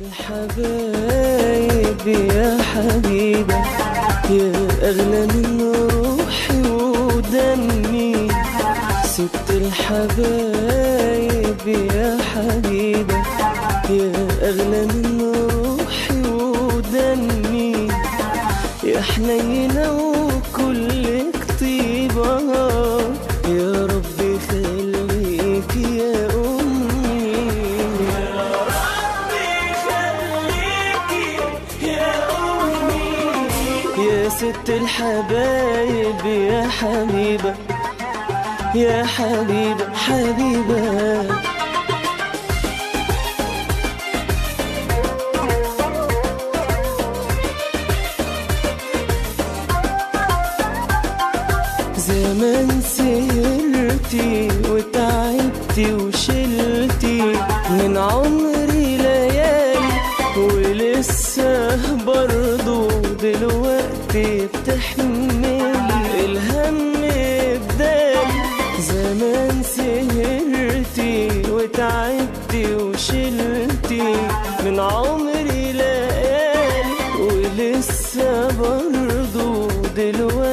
الحبايب يا حبيبة يا أغلى من روحي ودمي ست الحبايب يا حبيبة يا أغلى من روحي ودمي يا حنينة وكلك طيبة يا ربي خليك يا أمي يا ربي خليك يا أمي يا ست الحبايب يا حبيبة يا حبيبة حبيبة زمان سهرتي وتعبتي وشلتي من عمري ليالي ولسه برضو دلوقتي بتحملي الهم بدالي زمان سهرتي وتعبتي وشلتي من عمري ليالي ولسه برضو دلوقتي